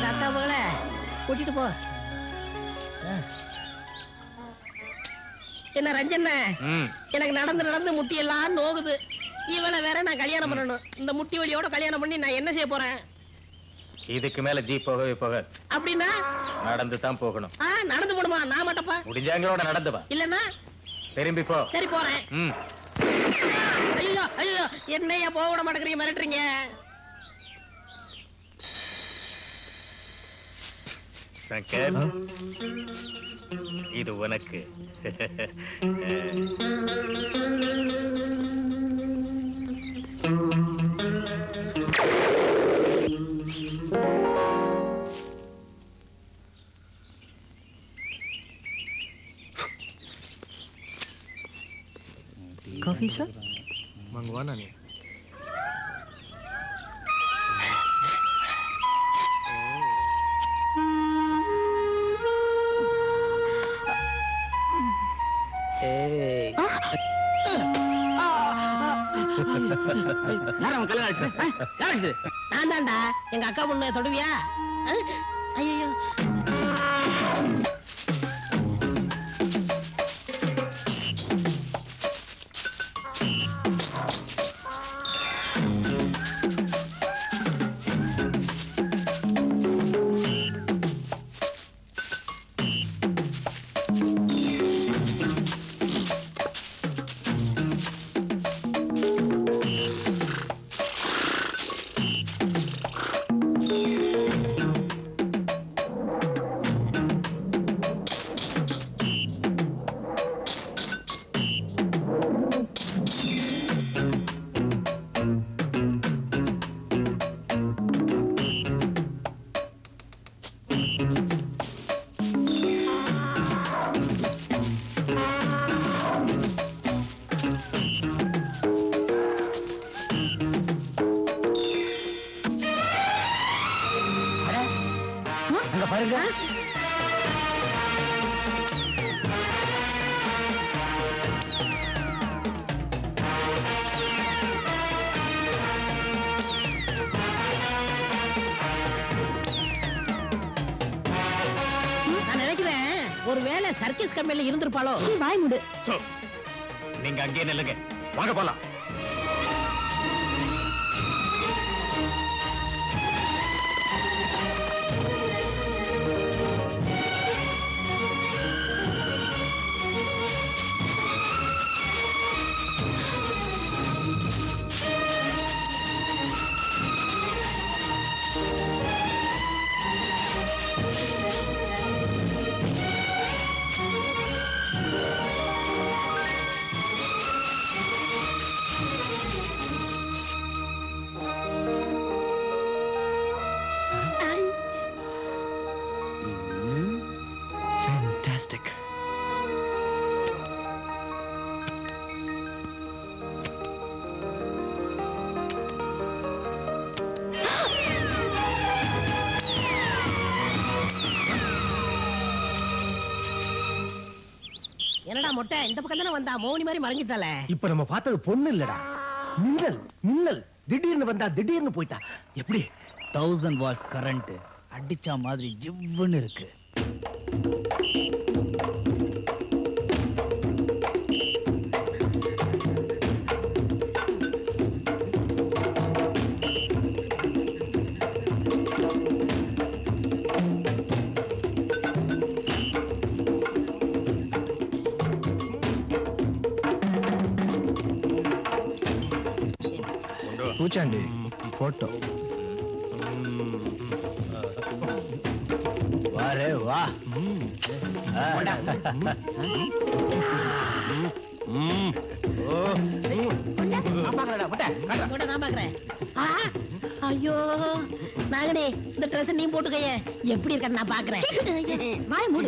தாத்தா போல கூட்டிட்டு போ ஆ. என்ன ரஞ்சண்ண ம் எனக்கு நடந்து நடந்து முட்டியெல்லாம் நோகுது இவளை வேற நான் கல்யாணம் பண்ணணும் இந்த முட்டி வலியோட கல்யாணம் பண்ணி நான் என்ன செய்ய போறேன் இதுக்கு மேல ஜீப் போகவே போக அப்படின்னா நடந்து தான் போகணும் ஆ நடந்து போடுமா நான் மாட்டப்பா முடிஞ்சாங்களோட நடந்து வா இல்லன்னா திரும்பி போ சரி போறேன் ம் ஐயோ ஐயோ என்னையா போக விட மாட்டேங்கிறீங்க மிரட்டுறீங்க சங்கர் இது உனக்கு कॉफी सर मंगवाना नहीं யாரும் கல்யாணம் ஆச்சு யாரு நான் தான்டா எங்க அக்கா பொண்ணு தொடுவியா ஐயோ அங்க பாருங்க நான் நினைக்கிறேன் ஒருவேளை சர்க்கஸ் கம்பெனில இருந்திருப்பாளோ வாய் முடு சோ நீங்க அங்கேயே நில்லுங்க வாங்க போலாம் Fantastic. என்னடா மொட்டை இந்த பக்கம் தானே வந்தா மோனி மாதிரி மறைஞ்சிட்டால இப்ப நம்ம பார்த்தது பொண்ணு இல்லடா மின்னல் மின்னல் திடீர்னு வந்தா திடீர்னு போயிட்டா எப்படி தௌசண்ட் வாட்ஸ் கரண்ட் அடிச்சா மாதிரி ஜிவ்வுன்னு இருக்கு பூச்சாண்டி போட்டோ வாரே வா கூட நான் பாக்குறேன் ஆ, ஐயோ நாகனே இந்த ட்ரெஸ் நீ போட்டுக்கைய எப்படி இருக்க நான் பாக்குறேன் வாய் மூடு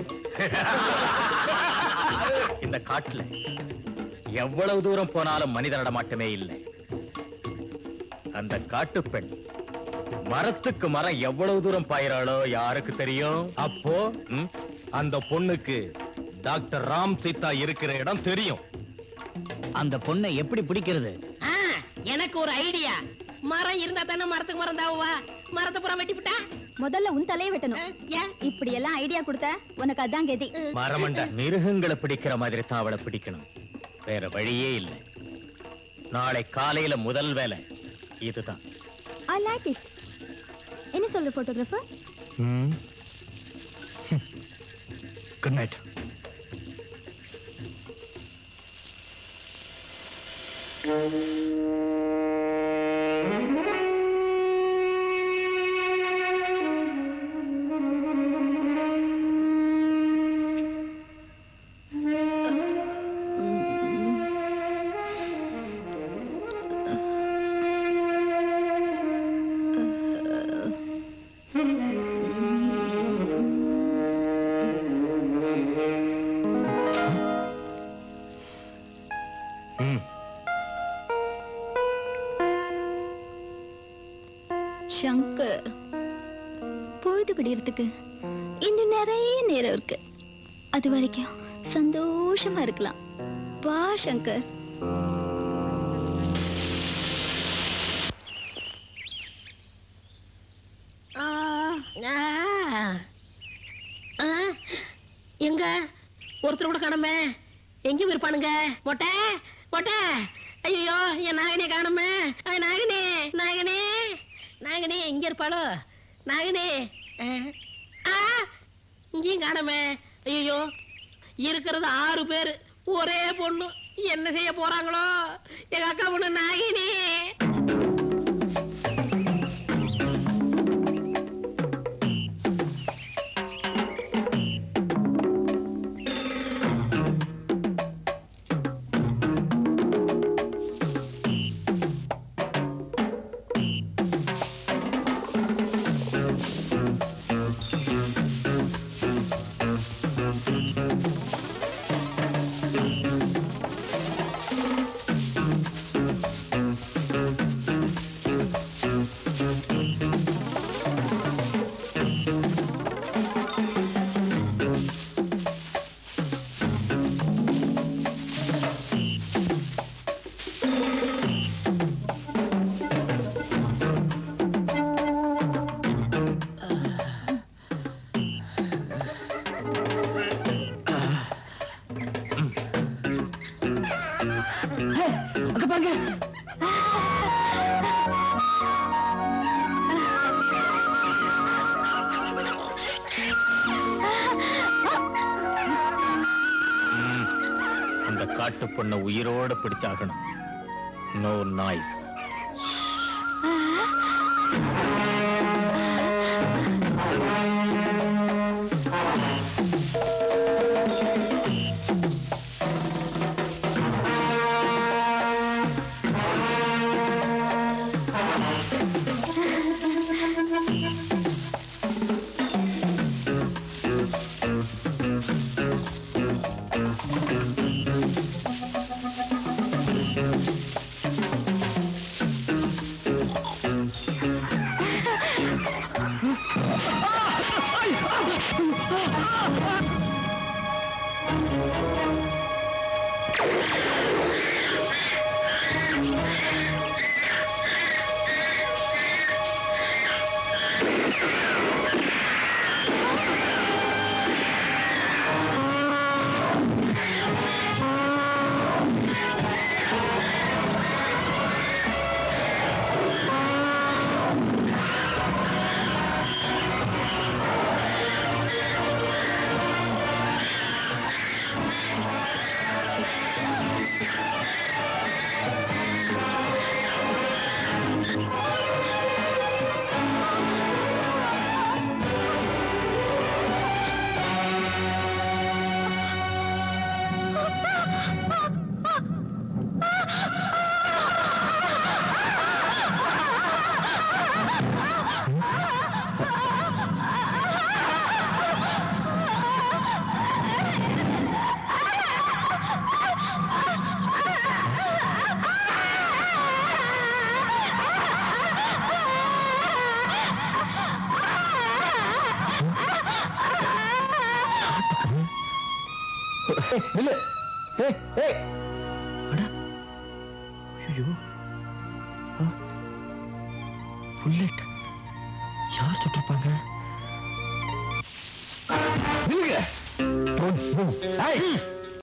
இந்த காட்டுல எவ்வளவு தூரம் போனாலும் மனித நடமாட்டமே இல்லை அந்த காட்டு பெண் மரத்துக்கு மரம் எவ்வளவு தூரம் பாயிறாளோ யாருக்கு தெரியும் அப்போ ம், அந்த பொண்ணுக்கு டாக்டர் ராம் சீதா இருக்கிற இடம் தெரியும் அந்த பொண்ணை எப்படி பிடிக்கிறது ஆ, எனக்கு ஒரு ஐடியா மரம் இருந்தா தானே மரத்துக்கு மரம் தாவுவா மரத்தை புறம் வெட்டி விட்டா முதல்ல உன் தலையை வெட்டணும் ஏன் இப்படி எல்லாம் ஐடியா கொடுத்த உனக்கு அதான் கதி மரமண்ட மிருகங்களை பிடிக்கிற மாதிரி தான் அவளை பிடிக்கணும் வேற வழியே இல்லை நாளை காலையில முதல் வேலை இதுதான் ஐ லைக் இட் என்ன சொல்ற போட்டோகிராஃபர் குட் நைட் சங்கர் பொழுது விடியறதுக்கு இன்னும் நிறைய நேரம் இருக்கு அது வரைக்கும் சந்தோஷமா இருக்கலாம் வா சங்கர் ஆ, ஆ. ஆ, எங்க ஒருத்தர் கூட காணுமே எங்க போயிருப்பானுங்க மொட்டை மொட்டை ஐயோ என் நாகனே காணுமே ஐ, நாகனே நாகனே நாகனே எங்க இருப்பாளோ நாகனே ஆ, ஆ, இங்கேயும் காணுமே ஐயோ இருக்கிறது ஆறு பேர் ஒரே பொண்ணு என்ன செய்ய போறாங்களோ எங்க அக்கா பொண்ணு நாகினி அங்க பாருங்க அந்த காட்டு பொண்ணை உயிரோட பிடிச்சாகணும் நோ நாய்ஸ் நில்லு ஏய் ஏய் அட ஐயோ புல்லட் யார் சுட்டிருப்பாங்க நில்லுங்க. டோன், டோன். ஏய்,